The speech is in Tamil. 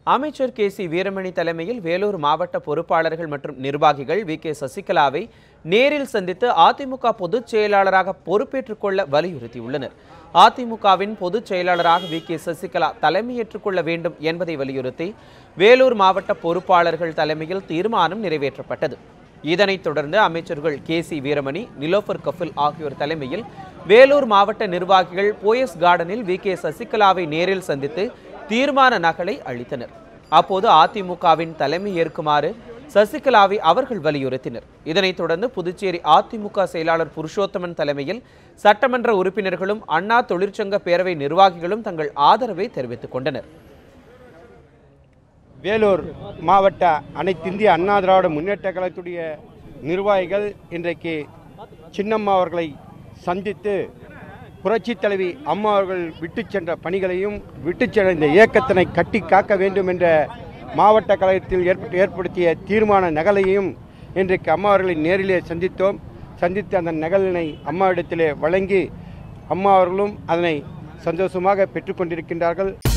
அமைச்சர் கே சி வீரமணி தலைமையில் வேலூர் மாவட்ட பொறுப்பாளர்கள் மற்றும் நிர்வாகிகள் வி கே சசிகலாவை நேரில் சந்தித்து அதிமுக பொதுச் செயலாளராக பொறுப்பேற்றுக் கொள்ள வலியுறுத்தியுள்ளனர் அதிமுகவின் பொதுச் செயலாளராக வி கே சசிகலா தலைமையேற்றுக் கொள்ள வேண்டும் என்பதை வலியுறுத்தி வேலூர் மாவட்ட பொறுப்பாளர்கள் தலைமையில் தீர்மானம் நிறைவேற்றப்பட்டது இதனைத் தொடர்ந்து அமைச்சர்கள் கே சி வீரமணி நிலோஃபர் கஃபில் ஆகியோர் தலைமையில் வேலூர் மாவட்ட நிர்வாகிகள் போயஸ் கார்டனில் வி கே சசிகலாவை நேரில் சந்தித்து தீர்மான நகலை அளித்தனர் அப்போது அதிமுகவின் தலைமை ஏற்குமாறு சசிகலாவை அவர்கள் வலியுறுத்தினர் இதனைத் தொடர்ந்து புதுச்சேரி அதிமுக செயலாளர் புருஷோத்தமன் தலைமையில் சட்டமன்ற உறுப்பினர்களும் அண்ணா தொழிற்சங்க பேரவை நிர்வாகிகளும் தங்கள் ஆதரவை தெரிவித்துக் கொண்டனர் வேலூர் மாவட்ட அனைத்திந்திய அண்ணா திராவிட முன்னேற்ற கழகத்துடைய நிர்வாகிகள் இன்றைக்கு சின்னம்மா அவர்களை சந்தித்து புரட்சித் தலைவி அம்மா அவர்கள் விட்டுச் சென்ற பணிகளையும் விட்டுச் சென்ற இந்த இயக்கத்தினை கட்டி காக்க வேண்டும் என்ற மாவட்ட கழகத்தில் ஏற்பட்டு ஏற்படுத்திய தீர்மான நகலையும் இன்றைக்கு அம்மா அவர்களை நேரிலே சந்தித்தோம் சந்தித்து அந்த நகலினை அம்மாவிடத்திலே வழங்கி அம்மா அவர்களும் அதனை சந்தோஷமாக பெற்றுக்கொண்டிருக்கின்றார்கள்